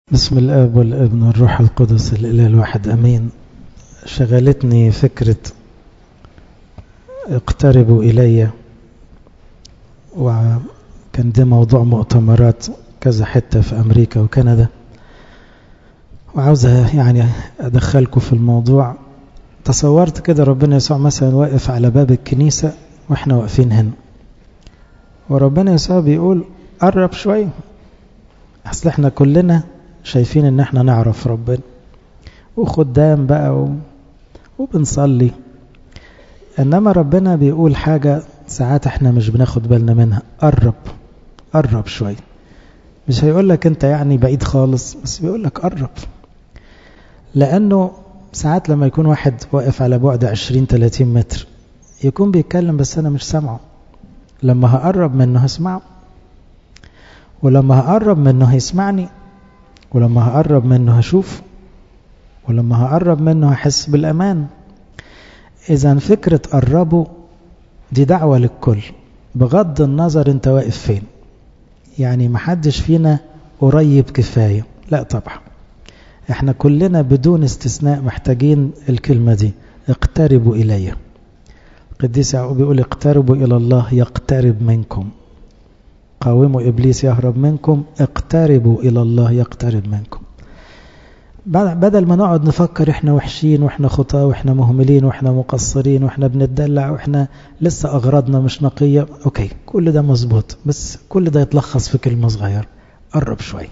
بسم الاب والابن والروح القدس الاله الواحد امين شغلتني فكره اقتربوا الي وكان ده موضوع مؤتمرات كذا حته في امريكا وكندا وعاوزة يعني ادخلكم في الموضوع تصورت كده ربنا يسوع مثلا واقف على باب الكنيسه واحنا واقفين هنا وربنا يسوع بيقول قرب شويه اصل احنا كلنا شايفين ان احنا نعرف ربنا وخدام بقى و... وبنصلي انما ربنا بيقول حاجة ساعات احنا مش بناخد بالنا منها قرب قرب شوية مش هيقول لك انت يعني بعيد خالص بس بيقول لك قرب لانه ساعات لما يكون واحد واقف على بعد 20 30 متر يكون بيتكلم بس انا مش سامعه لما هقرب منه هسمعه ولما هقرب منه هيسمعني ولما هقرب منه هشوف ولما هقرب منه هحس بالأمان إذا فكرة قربه دي دعوة للكل بغض النظر انت واقف فين يعني محدش فينا قريب كفاية لا طبعا احنا كلنا بدون استثناء محتاجين الكلمة دي اقتربوا إلي القديس يعقوب بيقول اقتربوا إلى الله يقترب منكم قاوموا إبليس يهرب منكم اقتربوا إلى الله يقترب منكم بدل ما نقعد نفكر احنا وحشين واحنا خطاة واحنا مهملين واحنا مقصرين واحنا بنتدلع واحنا لسه أغراضنا مش نقية اوكي كل ده مظبوط بس كل ده يتلخص في كلمة صغيرة قرب شوي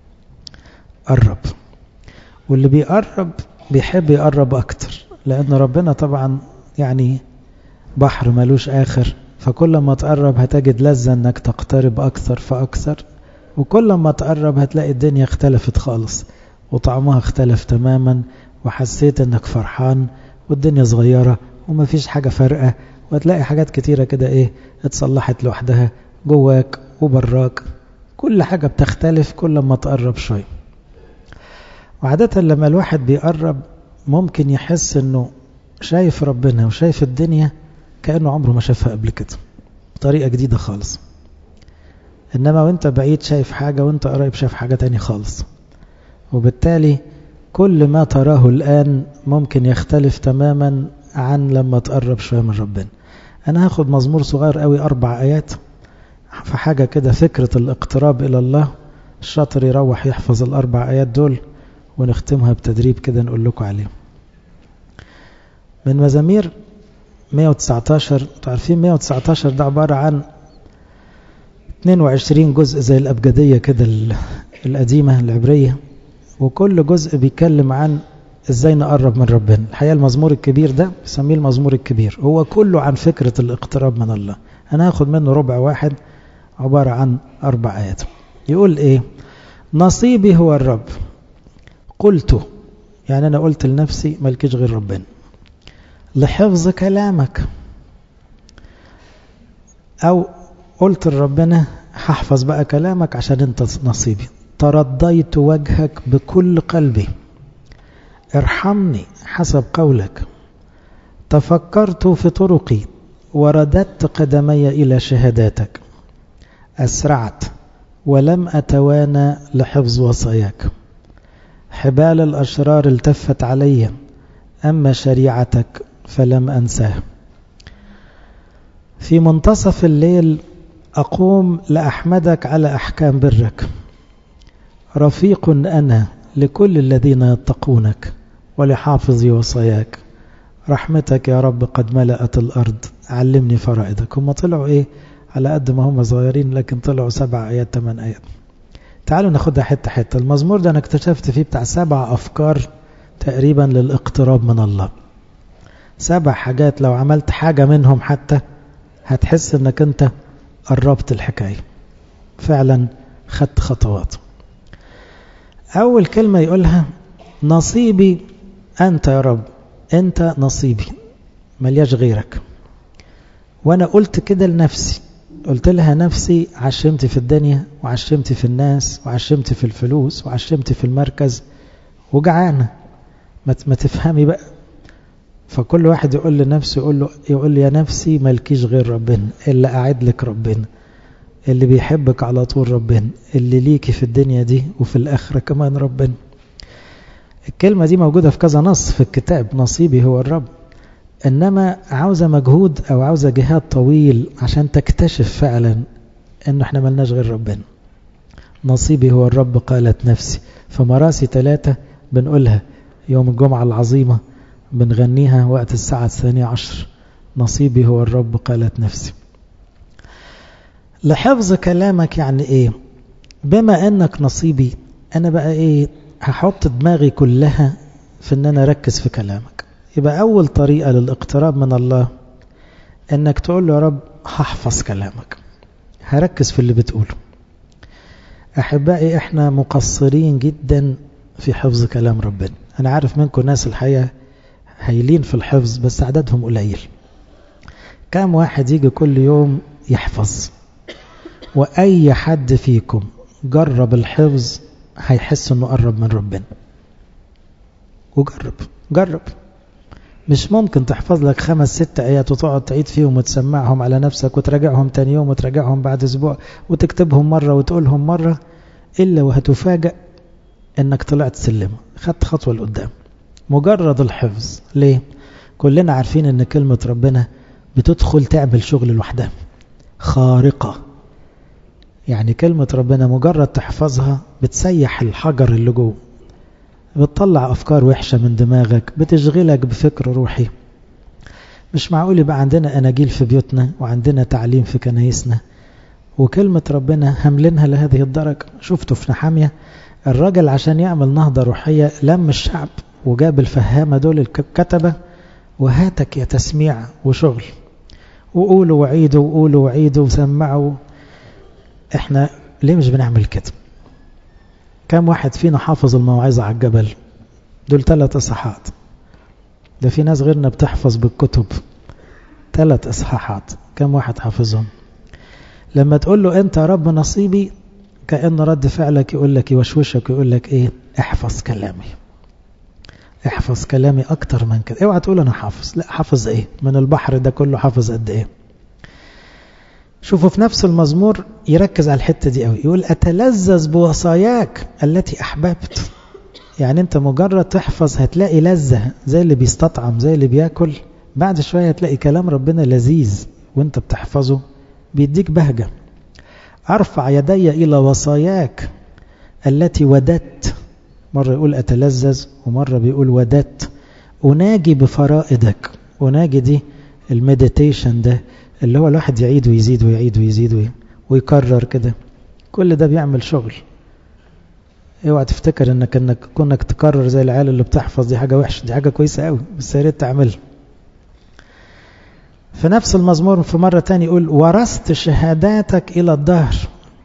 قرب واللي بيقرب بيحب يقرب أكتر لأن ربنا طبعا يعني بحر ملوش آخر فكل ما تقرب هتجد لذة انك تقترب اكثر فاكثر وكل ما تقرب هتلاقي الدنيا اختلفت خالص وطعمها اختلف تماما وحسيت انك فرحان والدنيا صغيرة ومفيش حاجة فارقة وهتلاقي حاجات كتيرة كده ايه اتصلحت لوحدها جواك وبراك كل حاجة بتختلف كل ما تقرب شوي وعادة لما الواحد بيقرب ممكن يحس انه شايف ربنا وشايف الدنيا كأنه عمره ما شافها قبل كده بطريقة جديدة خالص إنما وانت بعيد شايف حاجة وانت قريب شايف حاجة تاني خالص وبالتالي كل ما تراه الآن ممكن يختلف تماما عن لما تقرب شوية من ربنا أنا هاخد مزمور صغير قوي أربع آيات في حاجة كده فكرة الاقتراب إلى الله الشاطر يروح يحفظ الأربع آيات دول ونختمها بتدريب كده نقول لكم عليه من مزامير 119 عارفين 119 ده عبارة عن 22 جزء زي الأبجدية كده القديمة العبرية وكل جزء بيتكلم عن ازاي نقرب من ربنا الحقيقة المزمور الكبير ده بسميه المزمور الكبير هو كله عن فكرة الاقتراب من الله أنا هاخد منه ربع واحد عبارة عن أربع آيات يقول إيه نصيبي هو الرب قلت يعني أنا قلت لنفسي ملكيش غير ربنا لحفظ كلامك أو قلت لربنا هحفظ بقى كلامك عشان انت نصيبي ترضيت وجهك بكل قلبي ارحمني حسب قولك تفكرت في طرقي ورددت قدمي إلى شهاداتك أسرعت ولم أتوانى لحفظ وصاياك حبال الأشرار التفت علي أما شريعتك فلم أنساه في منتصف الليل أقوم لأحمدك على أحكام برك رفيق أنا لكل الذين يتقونك ولحافظ وصاياك رحمتك يا رب قد ملأت الأرض علمني فرائدك هم طلعوا إيه على قد ما هم صغيرين لكن طلعوا سبع آيات ثمان آيات تعالوا ناخدها حتة حتة المزمور ده أنا اكتشفت فيه بتاع سبع أفكار تقريبا للاقتراب من الله سبع حاجات لو عملت حاجة منهم حتى هتحس انك انت قربت الحكاية فعلا خدت خطوات اول كلمة يقولها نصيبي انت يا رب انت نصيبي ملياش غيرك وانا قلت كده لنفسي قلت لها نفسي عشمت في الدنيا وعشمت في الناس وعشمت في الفلوس وعشمت في المركز وجعانه ما تفهمي بقى فكل واحد يقول لنفسه يقول له يقول لي يا نفسي مالكيش غير ربنا الا اعد لك ربنا اللي بيحبك على طول ربنا اللي ليكي في الدنيا دي وفي الآخرة كمان ربنا الكلمة دي موجودة في كذا نص في الكتاب نصيبي هو الرب إنما عاوزة مجهود أو عاوزة جهاد طويل عشان تكتشف فعلا إنه إحنا ملناش غير ربنا نصيبي هو الرب قالت نفسي فمراسي ثلاثة بنقولها يوم الجمعة العظيمة بنغنيها وقت الساعة الثانية عشر نصيبي هو الرب قالت نفسي لحفظ كلامك يعني ايه بما انك نصيبي انا بقى ايه هحط دماغي كلها في ان انا اركز في كلامك يبقى اول طريقة للاقتراب من الله انك تقول له يا رب هحفظ كلامك هركز في اللي بتقوله احبائي احنا مقصرين جدا في حفظ كلام ربنا انا عارف منكم ناس الحقيقة هايلين في الحفظ بس عددهم قليل كام واحد يجي كل يوم يحفظ وأي حد فيكم جرب الحفظ هيحس انه قرب من ربنا وجرب جرب مش ممكن تحفظ لك خمس ست آيات وتقعد تعيد فيهم وتسمعهم على نفسك وتراجعهم تاني يوم وتراجعهم بعد أسبوع وتكتبهم مرة وتقولهم مرة إلا وهتفاجأ إنك طلعت سلمة خدت خطوة لقدام مجرد الحفظ ليه؟ كلنا عارفين إن كلمة ربنا بتدخل تعمل شغل لوحدها خارقة يعني كلمة ربنا مجرد تحفظها بتسيح الحجر اللي جوه بتطلع أفكار وحشة من دماغك بتشغلك بفكر روحي مش معقول يبقى عندنا أناجيل في بيوتنا وعندنا تعليم في كنايسنا وكلمة ربنا هملنها لهذه الدرجة شفته في نحامية الراجل عشان يعمل نهضة روحية لم الشعب وجاب الفهامة دول الكتبة وهاتك يا تسميع وشغل وقولوا وعيدوا وقولوا وعيدوا وسمعوا احنا ليه مش بنعمل كده كم واحد فينا حافظ الموعظة على الجبل دول ثلاث اصحاحات ده في ناس غيرنا بتحفظ بالكتب ثلاث اصحاحات كم واحد حافظهم لما تقول له انت يا رب نصيبي كأن رد فعلك يقول لك يوشوشك يقول لك ايه احفظ كلامي احفظ كلامي اكتر من كده اوعى تقول انا حافظ لا حافظ ايه من البحر ده كله حافظ قد ايه شوفوا في نفس المزمور يركز على الحتة دي قوي يقول أتلذذ بوصاياك التي أحببت يعني أنت مجرد تحفظ هتلاقي لذة زي اللي بيستطعم زي اللي بياكل بعد شوية هتلاقي كلام ربنا لذيذ وانت بتحفظه بيديك بهجة أرفع يدي إلى وصاياك التي وددت مرة يقول أتلذذ ومرة بيقول وددت أناجي بفرائدك أناجي دي المديتيشن ده اللي هو الواحد يعيد ويزيد ويعيد ويزيد ويكرر كده كل ده بيعمل شغل اوعى تفتكر انك انك كونك تكرر زي العيال اللي بتحفظ دي حاجه وحشه دي حاجه كويسه قوي بس يا ريت تعملها في نفس المزمور في مره تاني يقول ورثت شهاداتك الى الدهر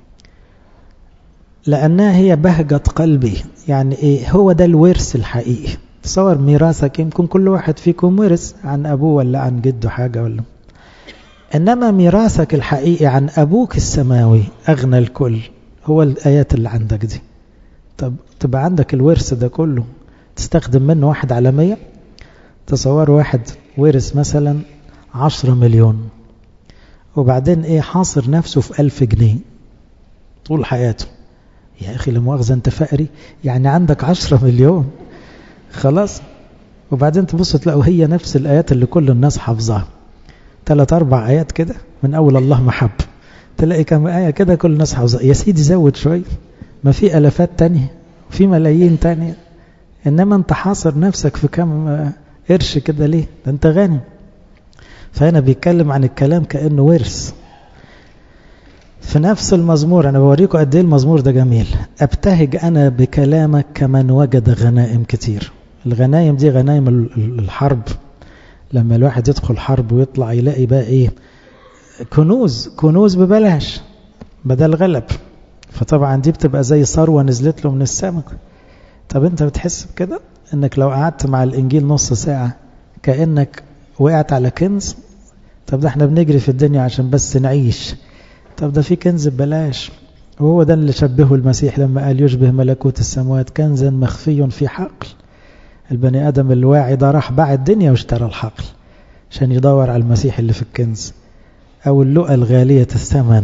لانها هي بهجه قلبي يعني ايه هو ده الورث الحقيقي تصور ميراثك يمكن كل واحد فيكم ورث عن ابوه ولا عن جده حاجه ولا إنما ميراثك الحقيقي عن أبوك السماوي أغنى الكل هو الآيات اللي عندك دي طب تبقى عندك الورث ده كله تستخدم منه واحد على مية تصور واحد ورث مثلا عشرة مليون وبعدين ايه حاصر نفسه في ألف جنيه طول حياته يا أخي لمؤاخذة أنت فقري يعني عندك عشرة مليون خلاص وبعدين تبص تلاقوا هي نفس الآيات اللي كل الناس حافظاها ثلاث أربع آيات كده من أول الله محب تلاقي كم آية كده كل الناس حافظها يا سيدي زود شوية ما في ألفات تانية في ملايين تانية إنما أنت حاصر نفسك في كم قرش كده ليه ده أنت غني فهنا بيتكلم عن الكلام كأنه ورث في نفس المزمور أنا بوريكم قد إيه المزمور ده جميل أبتهج أنا بكلامك كمن وجد غنائم كتير الغنائم دي غنائم الحرب لما الواحد يدخل حرب ويطلع يلاقي بقى ايه كنوز كنوز ببلاش بدل غلب فطبعا دي بتبقى زي ثروة نزلت له من السماء طب انت بتحس بكده انك لو قعدت مع الانجيل نص ساعة كأنك وقعت على كنز طب ده احنا بنجري في الدنيا عشان بس نعيش طب ده في كنز ببلاش وهو ده اللي شبهه المسيح لما قال يشبه ملكوت السماوات كنزا مخفي في حقل البني آدم الواعي ده راح باع الدنيا واشترى الحقل عشان يدور على المسيح اللي في الكنز أو اللقى الغالية الثمن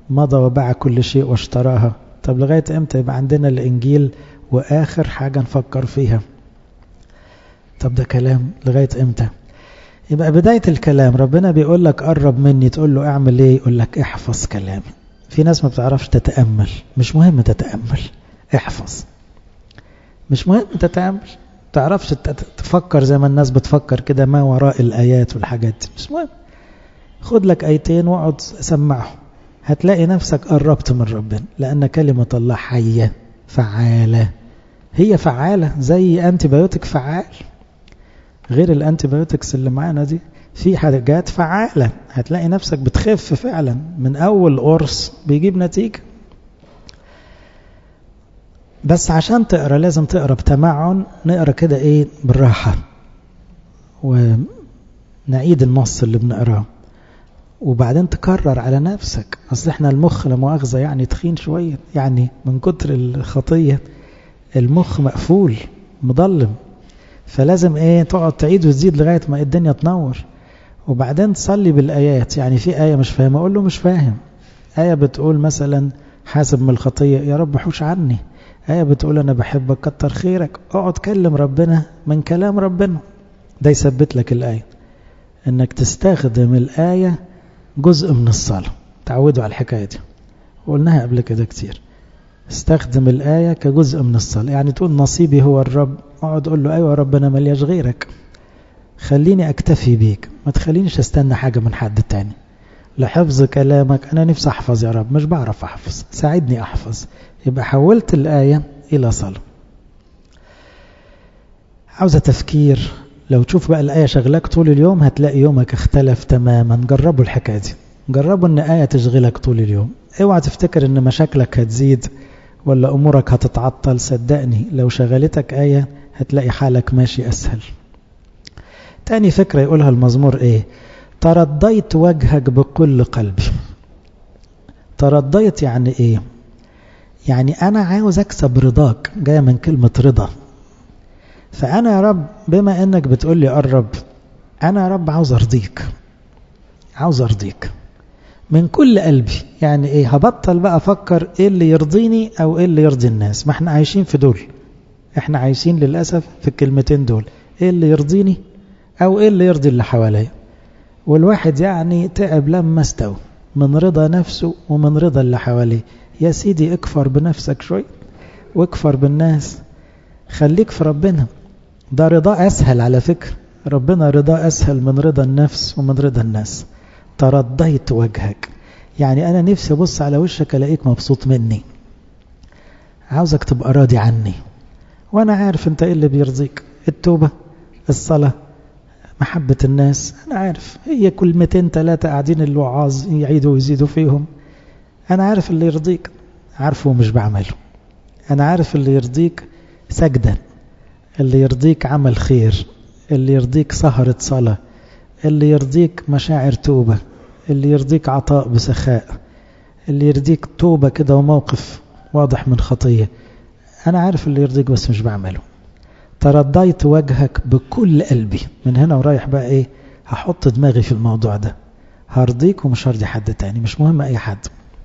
مضى وباع كل شيء واشتراها طب لغاية امتى يبقى عندنا الانجيل واخر حاجة نفكر فيها طب ده كلام لغاية امتى يبقى بداية الكلام ربنا بيقول لك قرب مني تقول له اعمل ايه يقول لك احفظ كلامي في ناس ما بتعرفش تتأمل مش مهم تتأمل احفظ مش مهم تتأمل تعرفش تفكر زي ما الناس بتفكر كده ما وراء الآيات والحاجات دي مش مهم خد لك آيتين واقعد سمعهم هتلاقي نفسك قربت من ربنا لأن كلمة الله حية فعالة هي فعالة زي أنتيبيوتك فعال غير الأنتيبيوتكس اللي معانا دي في حاجات فعالة هتلاقي نفسك بتخف فعلا من أول قرص بيجيب نتيجة بس عشان تقرا لازم تقرا بتمعن نقرا كده ايه بالراحه ونعيد النص اللي بنقراه وبعدين تكرر على نفسك اصل احنا المخ لا مؤاخذه يعني تخين شويه يعني من كتر الخطيه المخ مقفول مضلم فلازم ايه تقعد تعيد وتزيد لغايه ما الدنيا تنور وبعدين تصلي بالايات يعني في ايه مش فاهم اقول له مش فاهم ايه بتقول مثلا حاسب من الخطيه يا رب حوش عني آية بتقول أنا بحبك كتر خيرك اقعد كلم ربنا من كلام ربنا ده يثبت لك الآية إنك تستخدم الآية جزء من الصلاة تعودوا على الحكاية دي قلناها قبل كده كتير استخدم الآية كجزء من الصلاة يعني تقول نصيبي هو الرب اقعد قول له أيوة ربنا ملياش غيرك خليني أكتفي بيك ما تخلينيش أستنى حاجة من حد تاني لحفظ كلامك أنا نفسي أحفظ يا رب مش بعرف أحفظ ساعدني أحفظ يبقى حولت الآية إلى صلاة عاوزة تفكير لو تشوف بقى الآية شغلك طول اليوم هتلاقي يومك اختلف تماما جربوا الحكاية دي جربوا ان آية تشغلك طول اليوم اوعى تفتكر ان مشاكلك هتزيد ولا امورك هتتعطل صدقني لو شغلتك آية هتلاقي حالك ماشي اسهل تاني فكرة يقولها المزمور ايه ترضيت وجهك بكل قلبي ترضيت يعني ايه يعني أنا عاوز أكسب رضاك جاية من كلمة رضا فأنا يا رب بما أنك بتقول لي قرب أنا يا رب عاوز أرضيك عاوز أرضيك من كل قلبي يعني إيه هبطل بقى أفكر إيه اللي يرضيني أو إيه اللي يرضي الناس ما إحنا عايشين في دول إحنا عايشين للأسف في الكلمتين دول إيه اللي يرضيني أو إيه اللي يرضي اللي حواليا والواحد يعني تعب لما استوى من رضا نفسه ومن رضا اللي حواليه يا سيدي اكفر بنفسك شوي واكفر بالناس خليك في ربنا ده رضا أسهل على فكرة ربنا رضا أسهل من رضا النفس ومن رضا الناس ترضيت وجهك يعني أنا نفسي أبص على وشك ألاقيك مبسوط مني عاوزك تبقى راضي عني وأنا عارف أنت إيه اللي بيرضيك التوبة الصلاة محبة الناس أنا عارف هي كلمتين ثلاثة قاعدين الوعاظ يعيدوا ويزيدوا فيهم أنا عارف اللي يرضيك عارفه ومش بعمله أنا عارف اللي يرضيك سجدة اللي يرضيك عمل خير اللي يرضيك سهرة صلاة اللي يرضيك مشاعر توبة اللي يرضيك عطاء بسخاء اللي يرضيك توبة كده وموقف واضح من خطية أنا عارف اللي يرضيك بس مش بعمله ترضيت وجهك بكل قلبي من هنا ورايح بقى إيه هحط دماغي في الموضوع ده هرضيك ومش هرضي حد تاني مش مهم أي حد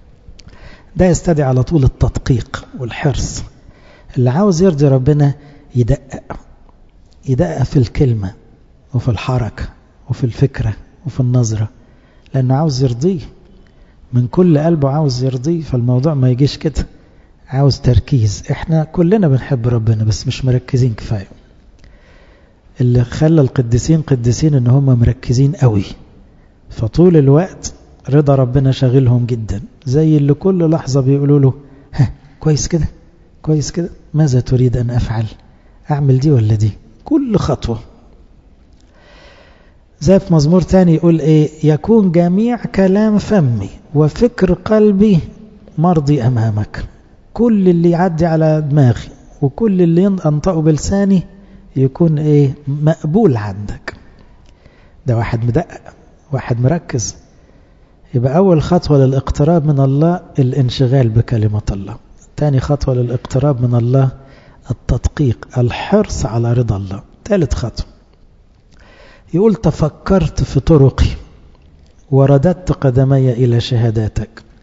ده يستدعي على طول التدقيق والحرص اللي عاوز يرضي ربنا يدقق يدقق في الكلمة وفي الحركة وفي الفكرة وفي النظرة لأنه عاوز يرضيه من كل قلبه عاوز يرضيه فالموضوع ما يجيش كده عاوز تركيز احنا كلنا بنحب ربنا بس مش مركزين كفاية اللي خلى القديسين قديسين ان هم مركزين قوي فطول الوقت رضا ربنا شاغلهم جدا زي اللي كل لحظة بيقولوا له ها كويس كده كويس كده ماذا تريد أن أفعل أعمل دي ولا دي كل خطوة زي في مزمور تاني يقول إيه يكون جميع كلام فمي وفكر قلبي مرضي أمامك كل اللي يعدي على دماغي وكل اللي أنطقه بلساني يكون إيه مقبول عندك ده واحد مدقق واحد مركز يبقى أول خطوة للاقتراب من الله الانشغال بكلمة الله تاني خطوة للاقتراب من الله التدقيق الحرص على رضا الله ثالث خطوة يقول تفكرت في طرقي ورددت قدمي إلى شهاداتك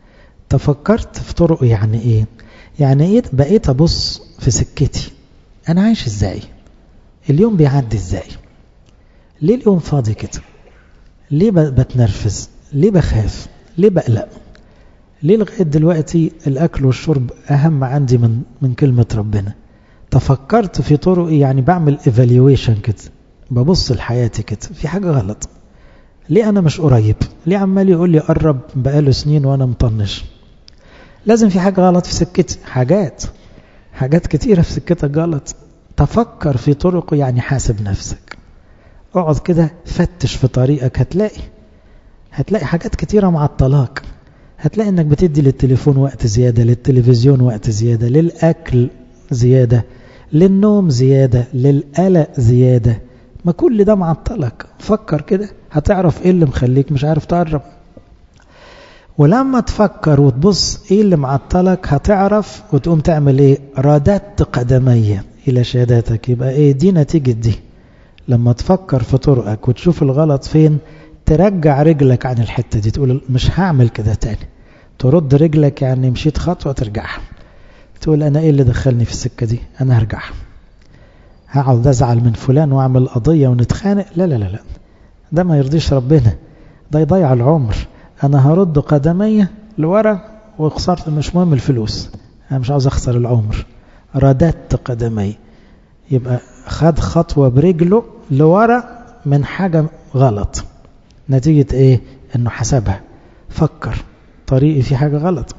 تفكرت في طرق يعني ايه يعني ايه بقيت ابص في سكتي انا عايش ازاي اليوم بيعدي ازاي ليه اليوم فاضي كده ليه بتنرفز ليه بخاف ليه بقلق ليه لغاية دلوقتي الأكل والشرب أهم عندي من من كلمة ربنا تفكرت في طرقي يعني بعمل ايفالويشن كده ببص لحياتي كده في حاجة غلط ليه أنا مش قريب ليه عمال يقول لي قرب بقاله سنين وأنا مطنش لازم في حاجة غلط في سكتي حاجات حاجات كتيرة في سكتك غلط تفكر في طرقه يعني حاسب نفسك اقعد كده فتش في طريقك هتلاقي هتلاقي حاجات كتيرة معطلاك هتلاقي انك بتدي للتليفون وقت زيادة للتلفزيون وقت زيادة للأكل زيادة للنوم زيادة للقلق زيادة ما كل ده معطلك فكر كده هتعرف ايه اللي مخليك مش عارف تقرب ولما تفكر وتبص ايه اللي معطلك هتعرف وتقوم تعمل ايه رددت قدمي الى شهاداتك يبقى ايه دي نتيجة دي لما تفكر في طرقك وتشوف الغلط فين ترجع رجلك عن الحتة دي تقول مش هعمل كده تاني ترد رجلك يعني مشيت خطوة ترجعها تقول أنا إيه اللي دخلني في السكة دي أنا هرجعها هقعد أزعل من فلان وأعمل قضية ونتخانق لا لا لا لا ده ما يرضيش ربنا ده يضيع العمر أنا هرد قدمي لورا وخسرت مش مهم الفلوس أنا مش عاوز أخسر العمر رددت قدمي يبقى خد خطوة برجله لورا من حاجة غلط نتيجة ايه انه حسبها فكر طريقي في حاجة غلط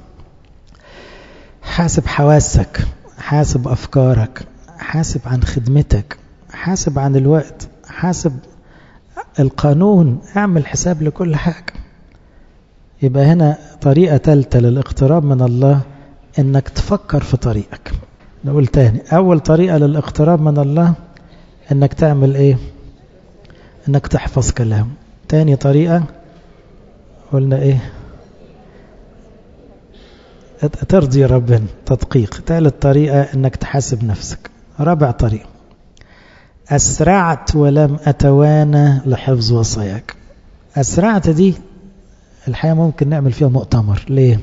حاسب حواسك حاسب افكارك حاسب عن خدمتك حاسب عن الوقت حاسب القانون اعمل حساب لكل حاجة يبقى هنا طريقة ثالثة للاقتراب من الله انك تفكر في طريقك نقول تاني اول طريقة للاقتراب من الله انك تعمل ايه انك تحفظ كلام تاني طريقة قلنا ايه ترضي ربنا تدقيق ثالث طريقة انك تحاسب نفسك رابع طريقة أسرعت ولم أتوانى لحفظ وصاياك أسرعت دي الحقيقة ممكن نعمل فيها مؤتمر ليه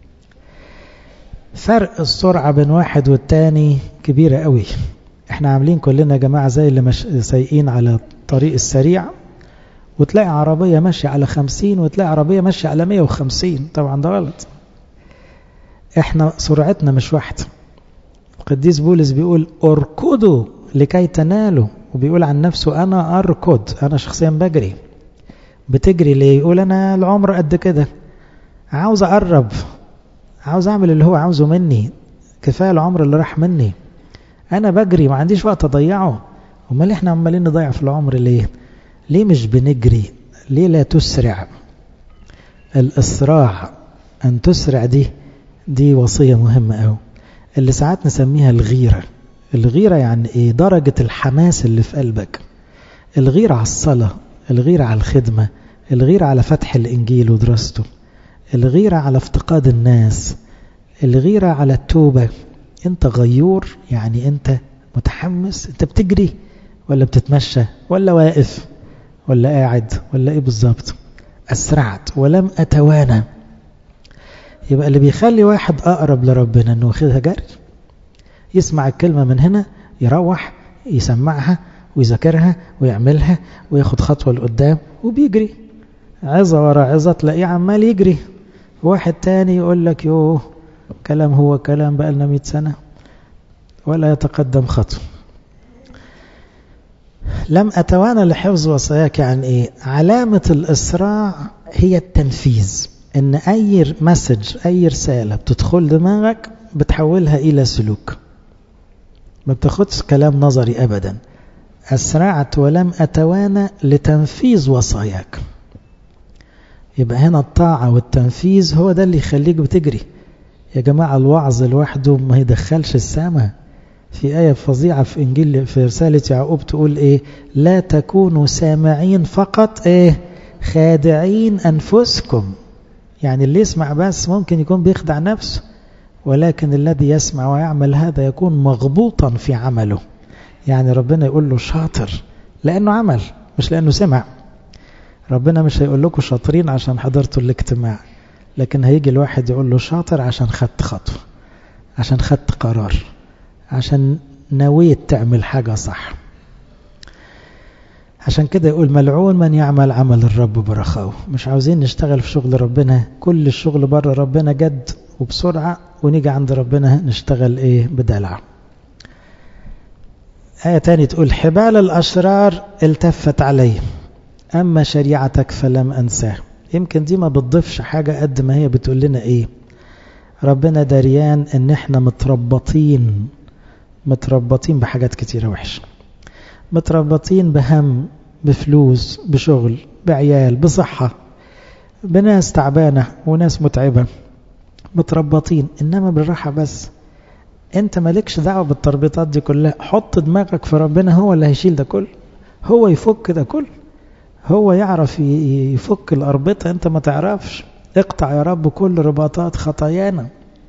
فرق السرعة بين واحد والتاني كبيرة قوي احنا عاملين كلنا يا جماعة زي اللي مش سايقين على الطريق السريع وتلاقي عربية ماشية على خمسين وتلاقي عربية ماشية على مية وخمسين طبعا ده غلط احنا سرعتنا مش واحدة القديس بولس بيقول اركضوا لكي تنالوا وبيقول عن نفسه انا اركض انا شخصيا بجري بتجري ليه يقول انا العمر قد كده عاوز اقرب عاوز اعمل اللي هو عاوزه مني كفايه العمر اللي راح مني انا بجري ما عنديش وقت اضيعه امال احنا عمالين نضيع في العمر ليه ليه مش بنجري ليه لا تسرع الاسراع ان تسرع دي دي وصيه مهمه قوي اللي ساعات نسميها الغيره الغيره يعني ايه درجه الحماس اللي في قلبك الغيره على الصلاه الغيره على الخدمه الغيره على فتح الانجيل ودراسته الغيره على افتقاد الناس الغيره على التوبه انت غيور يعني انت متحمس انت بتجري ولا بتتمشى ولا واقف ولا قاعد ولا ايه بالظبط اسرعت ولم اتوانى يبقى اللي بيخلي واحد اقرب لربنا انه واخدها جري يسمع الكلمه من هنا يروح يسمعها ويذاكرها ويعملها وياخد خطوه لقدام وبيجري عظه ورا عظه تلاقيه عمال يجري واحد تاني يقول لك يوه كلام هو كلام بقى لنا 100 سنه ولا يتقدم خطوه لم أتوانى لحفظ وصاياك يعني إيه علامة الإسراع هي التنفيذ إن أي مسج أي رسالة بتدخل دماغك بتحولها إلى سلوك ما بتاخدش كلام نظري أبدا أسرعت ولم أتوانى لتنفيذ وصاياك يبقى هنا الطاعة والتنفيذ هو ده اللي يخليك بتجري يا جماعة الوعظ لوحده ما يدخلش السماء في آية فظيعة في إنجيل في رسالة يعقوب تقول إيه لا تكونوا سامعين فقط إيه خادعين أنفسكم يعني اللي يسمع بس ممكن يكون بيخدع نفسه ولكن الذي يسمع ويعمل هذا يكون مغبوطا في عمله يعني ربنا يقول له شاطر لأنه عمل مش لأنه سمع ربنا مش هيقول لكم شاطرين عشان حضرتوا الاجتماع لكن هيجي الواحد يقول له شاطر عشان خدت خطوة عشان خدت قرار عشان نويت تعمل حاجة صح عشان كده يقول ملعون من يعمل عمل الرب برخاوه مش عاوزين نشتغل في شغل ربنا كل الشغل بره ربنا جد وبسرعة ونيجي عند ربنا نشتغل ايه بدلع آية تاني تقول حبال الأشرار التفت علي أما شريعتك فلم أنساه يمكن دي ما بتضيفش حاجة قد ما هي بتقول لنا ايه ربنا دريان ان احنا متربطين متربطين بحاجات كتيرة وحشة متربطين بهم بفلوس بشغل بعيال بصحة بناس تعبانة وناس متعبة متربطين إنما بالراحة بس أنت مالكش دعوة بالتربيطات دي كلها حط دماغك في ربنا هو اللي هيشيل ده كله هو يفك ده كله هو يعرف يفك الأربطة أنت ما تعرفش اقطع يا رب كل رباطات خطايانا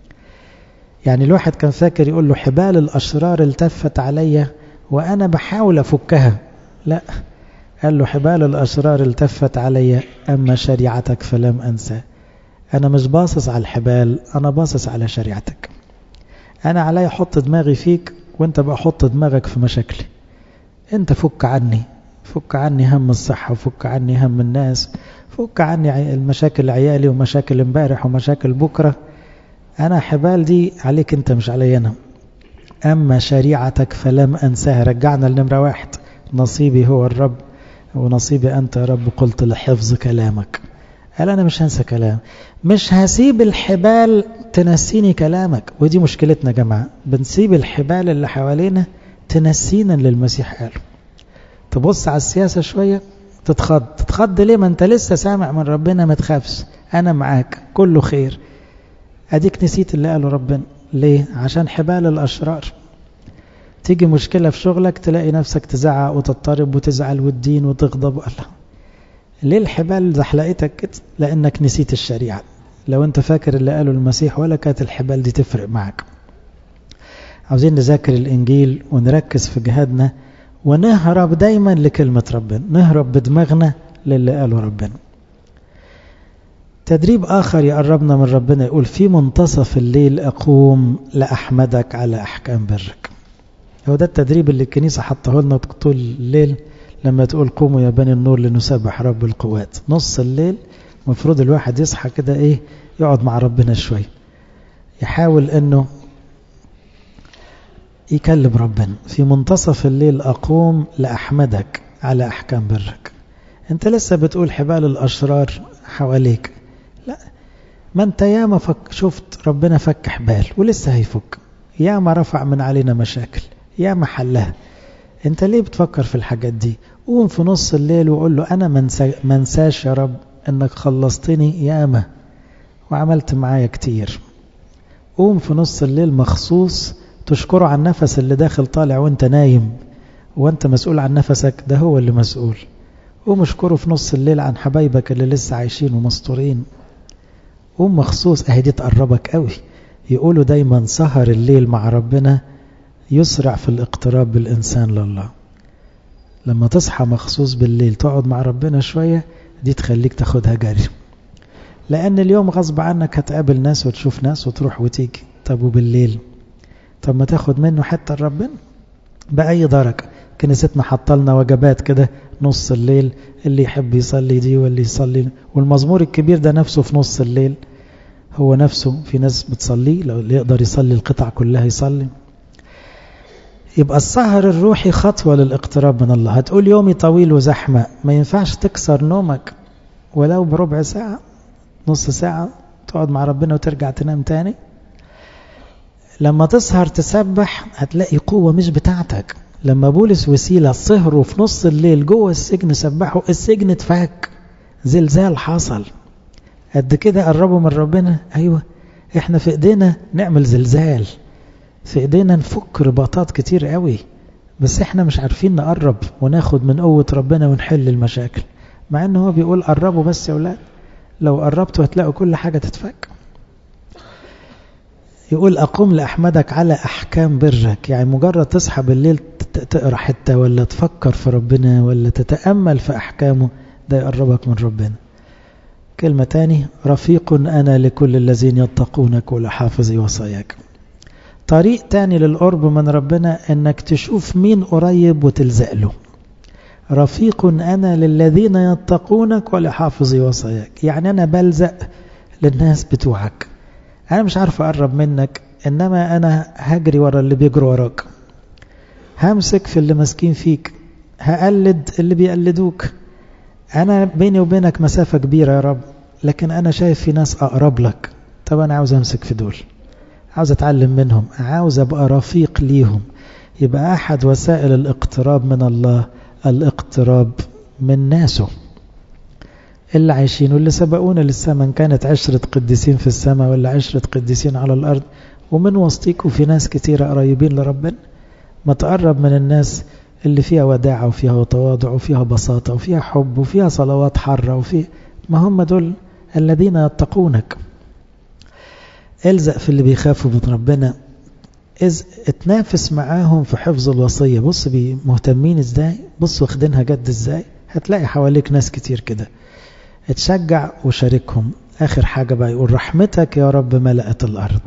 يعني الواحد كان فاكر يقول له حبال الأشرار التفت عليا وأنا بحاول أفكها لا قال له حبال الأشرار التفت علي أما شريعتك فلم أنسى أنا مش باصص على الحبال أنا باصص على شريعتك أنا علي أحط دماغي فيك وأنت بقى حط دماغك في مشاكلي أنت فك عني فك عني هم الصحة وفك عني هم الناس فك عني المشاكل عيالي ومشاكل امبارح ومشاكل بكرة أنا حبال دي عليك أنت مش علي أنا أما شريعتك فلم أنساها رجعنا لنمرة واحد نصيبي هو الرب ونصيبي أنت يا رب قلت لحفظ كلامك قال أنا مش هنسى كلام مش هسيب الحبال تنسيني كلامك ودي مشكلتنا يا جماعة بنسيب الحبال اللي حوالينا تنسينا للمسيح قاله تبص على السياسة شوية تتخض تتخض ليه ما انت لسه سامع من ربنا ما تخافش أنا معاك كله خير أديك نسيت اللي قاله ربنا ليه عشان حبال الأشرار تيجي مشكلة في شغلك تلاقي نفسك تزعق وتضطرب وتزعل والدين وتغضب الله ليه الحبال زحلقتك كده لأنك نسيت الشريعة لو انت فاكر اللي قاله المسيح ولا كانت الحبال دي تفرق معك عاوزين نذاكر الإنجيل ونركز في جهادنا ونهرب دايما لكلمة ربنا نهرب بدماغنا للي قاله ربنا تدريب آخر يقربنا من ربنا يقول في منتصف الليل أقوم لأحمدك على أحكام برك هو ده التدريب اللي الكنيسة حطه لنا طول الليل لما تقول قوموا يا بني النور لنسبح رب القوات نص الليل المفروض الواحد يصحى كده ايه يقعد مع ربنا شوية يحاول انه يكلم ربنا في منتصف الليل أقوم لأحمدك على أحكام برك انت لسه بتقول حبال الأشرار حواليك لا ما انت ياما فك شفت ربنا فك حبال ولسه هيفك ياما رفع من علينا مشاكل ياما حلها انت ليه بتفكر في الحاجات دي قوم في نص الليل وقول له انا ما انساش يا رب انك خلصتني ياما وعملت معايا كتير قوم في نص الليل مخصوص تشكره على النفس اللي داخل طالع وانت نايم وانت مسؤول عن نفسك ده هو اللي مسؤول قوم اشكره في نص الليل عن حبايبك اللي لسه عايشين ومستورين قوم مخصوص اهي دي تقربك قوي يقولوا دايما سهر الليل مع ربنا يسرع في الاقتراب بالإنسان لله لما تصحى مخصوص بالليل تقعد مع ربنا شوية دي تخليك تاخدها جري لأن اليوم غصب عنك هتقابل ناس وتشوف ناس وتروح وتيجي طب وبالليل طب ما تاخد منه حتى ربنا بأي درجة كنيستنا حطلنا وجبات كده نص الليل اللي يحب يصلي دي واللي يصلي والمزمور الكبير ده نفسه في نص الليل هو نفسه في ناس بتصلي لو اللي يقدر يصلي القطع كلها يصلي يبقى السهر الروحي خطوة للاقتراب من الله هتقول يومي طويل وزحمة ما ينفعش تكسر نومك ولو بربع ساعة نص ساعة تقعد مع ربنا وترجع تنام تاني لما تسهر تسبح هتلاقي قوة مش بتاعتك لما بولس وسيلة سهروا في نص الليل جوه السجن سبحوا السجن اتفك زلزال حصل قد كده قربوا من ربنا ايوه احنا في ايدينا نعمل زلزال في ايدينا نفك رباطات كتير قوي بس احنا مش عارفين نقرب وناخد من قوة ربنا ونحل المشاكل مع انه هو بيقول قربوا بس يا اولاد لو قربتوا هتلاقوا كل حاجة تتفك يقول أقوم لأحمدك على أحكام برك يعني مجرد تصحى بالليل تقرأ حتة ولا تفكر في ربنا ولا تتأمل في أحكامه ده يقربك من ربنا كلمة تاني رفيق أنا لكل الذين يتقونك ولحافظ وصاياك طريق تاني للقرب من ربنا انك تشوف مين قريب وتلزق له رفيق أنا للذين يتقونك ولحافظ وصاياك يعني أنا بلزق للناس بتوعك أنا مش عارف أقرب منك إنما أنا هجري ورا اللي بيجروا وراك همسك في اللي ماسكين فيك هقلد اللي بيقلدوك أنا بيني وبينك مسافة كبيرة يا رب لكن أنا شايف في ناس أقرب لك طب أنا عاوز أمسك في دول عاوز أتعلم منهم عاوز أبقى رفيق ليهم يبقى أحد وسائل الاقتراب من الله الاقتراب من ناسه اللي عايشين واللي سبقونا للسماء كانت عشرة قديسين في السماء ولا عشرة قديسين على الأرض ومن وسطيكوا في ناس كتيرة قريبين لربنا ما تقرب من الناس اللي فيها وداعة وفيها تواضع وفيها بساطة وفيها حب وفيها صلوات حرة وفي ما هم دول الذين يتقونك الزق في اللي بيخافوا من ربنا إذ اتنافس معاهم في حفظ الوصية بص مهتمين ازاي بص واخدينها جد ازاي هتلاقي حواليك ناس كتير كده اتشجع وشاركهم آخر حاجة بقى يقول رحمتك يا رب ملأت الأرض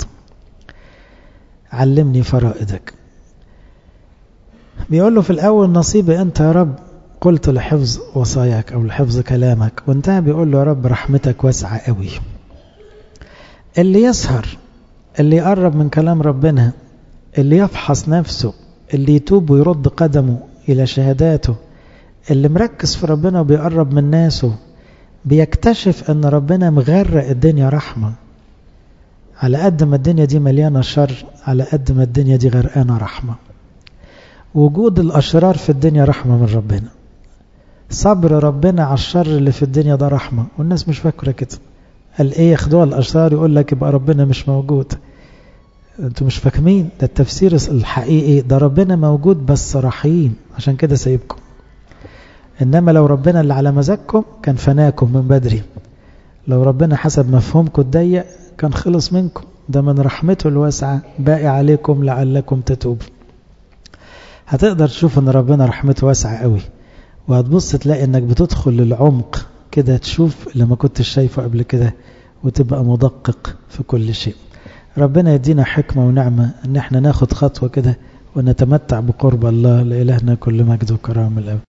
علمني فرائدك بيقول له في الأول نصيبي أنت يا رب قلت لحفظ وصاياك أو لحفظ كلامك وانتهى بيقول له يا رب رحمتك واسعة قوي اللي يسهر اللي يقرب من كلام ربنا اللي يفحص نفسه اللي يتوب ويرد قدمه إلى شهاداته اللي مركز في ربنا وبيقرب من ناسه بيكتشف أن ربنا مغرق الدنيا رحمة على قد ما الدنيا دي مليانة شر على قد ما الدنيا دي غرقانة رحمة وجود الأشرار في الدنيا رحمة من ربنا صبر ربنا على الشر اللي في الدنيا ده رحمة والناس مش فاكرة كده قال ايه ياخدوها الأشرار يقول لك يبقى ربنا مش موجود انتوا مش فاهمين ده التفسير الحقيقي ده ربنا موجود بس رحيم عشان كده سايبكم انما لو ربنا اللي على مزاجكم كان فناكم من بدري لو ربنا حسب مفهومكم الضيق كان خلص منكم ده من رحمته الواسعة باقي عليكم لعلكم تتوبوا هتقدر تشوف ان ربنا رحمته واسعة قوي وهتبص تلاقي انك بتدخل للعمق كده تشوف اللي ما كنتش شايفه قبل كده وتبقى مدقق في كل شيء ربنا يدينا حكمة ونعمة ان احنا ناخد خطوة كده ونتمتع بقرب الله لإلهنا كل مجد وكرام الأب